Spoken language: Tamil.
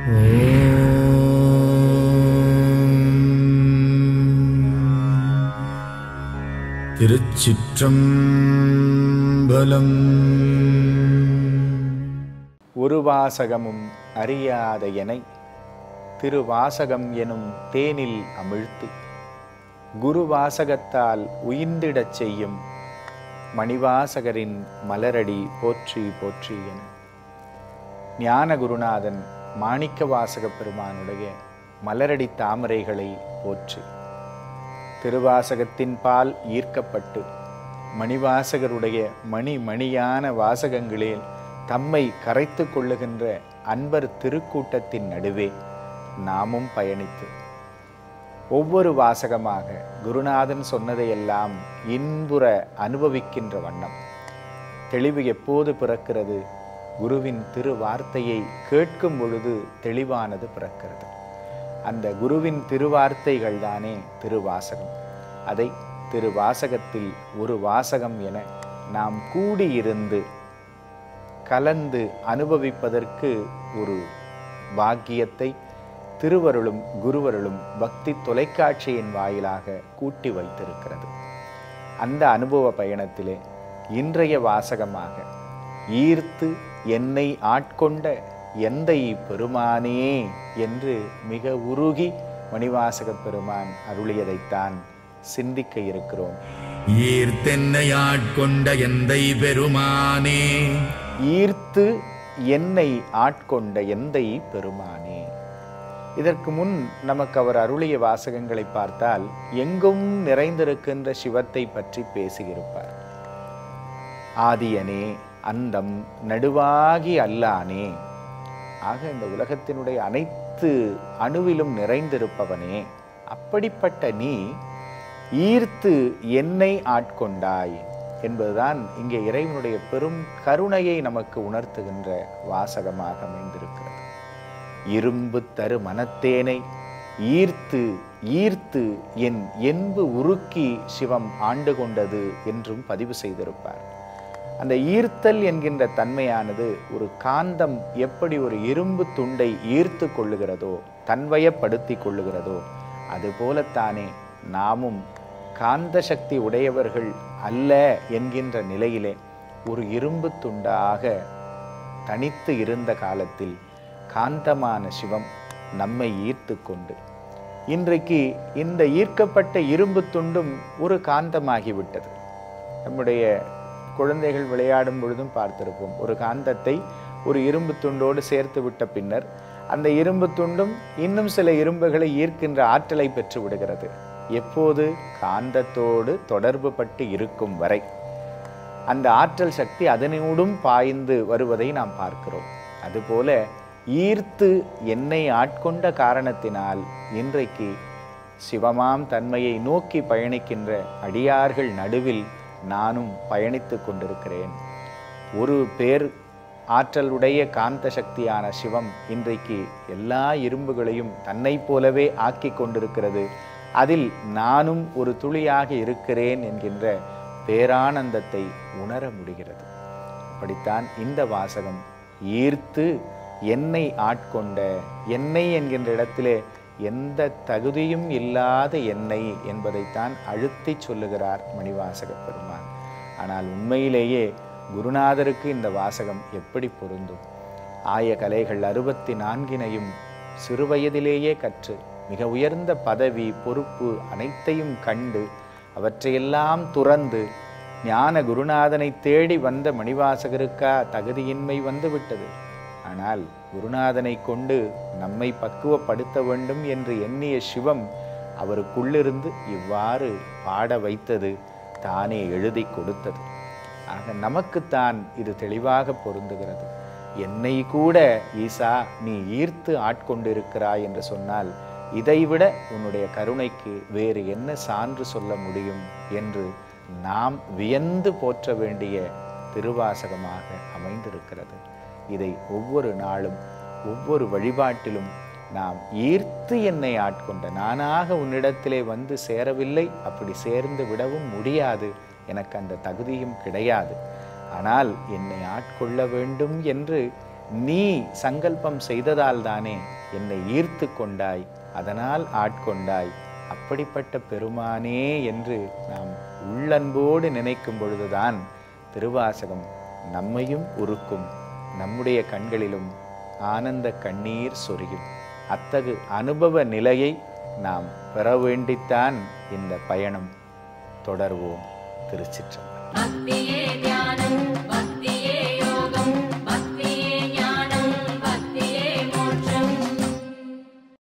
திருச்சிற்றம்பலம் ஒரு வாசகமும் அறியாத எனை திருவாசகம் எனும் தேனில் அமிழ்த்தி குரு வாசகத்தால் உயிர்ந்திடச் செய்யும் மணிவாசகரின் மலரடி போற்றி போற்றி என ஞான குருநாதன் மாணிக்க வாசக பெருமானுடைய மலரடி தாமரைகளை போற்றி திருவாசகத்தின் பால் ஈர்க்கப்பட்டு மணிவாசகருடைய மணி மணியான வாசகங்களில் தம்மை கரைத்து கொள்ளுகின்ற அன்பர் திருக்கூட்டத்தின் நடுவே நாமும் பயணித்து ஒவ்வொரு வாசகமாக குருநாதன் சொன்னதையெல்லாம் இன்புற அனுபவிக்கின்ற வண்ணம் தெளிவு எப்போது பிறக்கிறது குருவின் திரு வார்த்தையை கேட்கும் பொழுது தெளிவானது பிறக்கிறது அந்த குருவின் திருவார்த்தைகள் தானே திருவாசகம் அதை திருவாசகத்தில் ஒரு வாசகம் என நாம் கூடியிருந்து கலந்து அனுபவிப்பதற்கு ஒரு பாக்கியத்தை திருவருளும் குருவருளும் பக்தி தொலைக்காட்சியின் வாயிலாக கூட்டி வைத்திருக்கிறது அந்த அனுபவ பயணத்திலே இன்றைய வாசகமாக ஈர்த்து என்னை ஆட்கொண்ட எந்தை பெருமானே என்று மிக உருகி மணிவாசக பெருமான் அருளியதைத்தான் சிந்திக்க இருக்கிறோம் ஈர்த்தென்னை ஆட்கொண்ட எந்தை பெருமானே ஈர்த்து என்னை ஆட்கொண்ட எந்தை பெருமானே இதற்கு முன் நமக்கு அவர் அருளிய வாசகங்களை பார்த்தால் எங்கும் நிறைந்திருக்கின்ற சிவத்தை பற்றி பேசியிருப்பார் ஆதியனே அந்தம் நடுவாகி அல்லானே ஆக இந்த உலகத்தினுடைய அனைத்து அணுவிலும் நிறைந்திருப்பவனே அப்படிப்பட்ட நீ ஈர்த்து என்னை ஆட்கொண்டாய் என்பதுதான் இங்கே இறைவனுடைய பெரும் கருணையை நமக்கு உணர்த்துகின்ற வாசகமாக அமைந்திருக்கிறது இரும்பு தரு மனத்தேனை ஈர்த்து ஈர்த்து என் என்பு உருக்கி சிவம் ஆண்டு கொண்டது என்றும் பதிவு செய்திருப்பார் அந்த ஈர்த்தல் என்கின்ற தன்மையானது ஒரு காந்தம் எப்படி ஒரு இரும்பு துண்டை ஈர்த்து கொள்ளுகிறதோ தன்வயப்படுத்தி கொள்ளுகிறதோ அதுபோலத்தானே நாமும் காந்த சக்தி உடையவர்கள் அல்ல என்கின்ற நிலையிலே ஒரு இரும்பு துண்டாக தனித்து இருந்த காலத்தில் காந்தமான சிவம் நம்மை ஈர்த்து கொண்டு இன்றைக்கு இந்த ஈர்க்கப்பட்ட இரும்பு துண்டும் ஒரு காந்தமாகிவிட்டது நம்முடைய குழந்தைகள் விளையாடும் பொழுதும் பார்த்திருப்போம் ஒரு காந்தத்தை ஒரு இரும்பு துண்டோடு சேர்த்து விட்ட பின்னர் அந்த இரும்பு துண்டும் இன்னும் சில இரும்புகளை ஈர்க்கின்ற ஆற்றலை பெற்று விடுகிறது எப்போது காந்தத்தோடு தொடர்பு பட்டு இருக்கும் வரை அந்த ஆற்றல் சக்தி அதனோடும் பாய்ந்து வருவதை நாம் பார்க்கிறோம் அதுபோல ஈர்த்து என்னை ஆட்கொண்ட காரணத்தினால் இன்றைக்கு சிவமாம் தன்மையை நோக்கி பயணிக்கின்ற அடியார்கள் நடுவில் நானும் பயணித்து கொண்டிருக்கிறேன் ஒரு பேர் ஆற்றலுடைய காந்த சக்தியான சிவம் இன்றைக்கு எல்லா இரும்புகளையும் தன்னை போலவே ஆக்கி கொண்டிருக்கிறது அதில் நானும் ஒரு துளியாக இருக்கிறேன் என்கின்ற பேரானந்தத்தை உணர முடிகிறது அப்படித்தான் இந்த வாசகம் ஈர்த்து என்னை ஆட்கொண்ட என்னை என்கின்ற இடத்திலே எந்த தகுதியும் இல்லாத என்னை என்பதைத்தான் அழுத்தி சொல்லுகிறார் மணிவாசக பெருமான் ஆனால் உண்மையிலேயே குருநாதருக்கு இந்த வாசகம் எப்படி பொருந்தும் ஆய கலைகள் அறுபத்தி நான்கினையும் சிறுவயதிலேயே கற்று மிக உயர்ந்த பதவி பொறுப்பு அனைத்தையும் கண்டு அவற்றையெல்லாம் துறந்து ஞான குருநாதனை தேடி வந்த மணிவாசகருக்கா தகுதியின்மை வந்து விட்டது ஆனால் குருநாதனை கொண்டு நம்மை பக்குவப்படுத்த வேண்டும் என்று எண்ணிய சிவம் அவருக்குள்ளிருந்து இவ்வாறு பாட வைத்தது தானே எழுதி கொடுத்தது ஆக நமக்குத்தான் இது தெளிவாக பொருந்துகிறது என்னை கூட ஈசா நீ ஈர்த்து ஆட்கொண்டிருக்கிறாய் என்று சொன்னால் இதைவிட உன்னுடைய கருணைக்கு வேறு என்ன சான்று சொல்ல முடியும் என்று நாம் வியந்து போற்ற வேண்டிய திருவாசகமாக அமைந்திருக்கிறது இதை ஒவ்வொரு நாளும் ஒவ்வொரு வழிபாட்டிலும் நாம் ஈர்த்து என்னை ஆட்கொண்ட நானாக உன்னிடத்திலே வந்து சேரவில்லை அப்படி சேர்ந்து விடவும் முடியாது எனக்கு அந்த தகுதியும் கிடையாது ஆனால் என்னை ஆட்கொள்ள வேண்டும் என்று நீ சங்கல்பம் செய்ததால் தானே என்னை ஈர்த்து கொண்டாய் அதனால் ஆட்கொண்டாய் அப்படிப்பட்ட பெருமானே என்று நாம் உள்ளன்போடு நினைக்கும் பொழுதுதான் திருவாசகம் நம்மையும் உருக்கும் நம்முடைய கண்களிலும் ஆனந்த கண்ணீர் சொரியும் அத்தகு அனுபவ நிலையை நாம் பெற வேண்டித்தான் இந்த பயணம் தொடர்வோம் திருச்சிற்றம்பலம் பக்தியே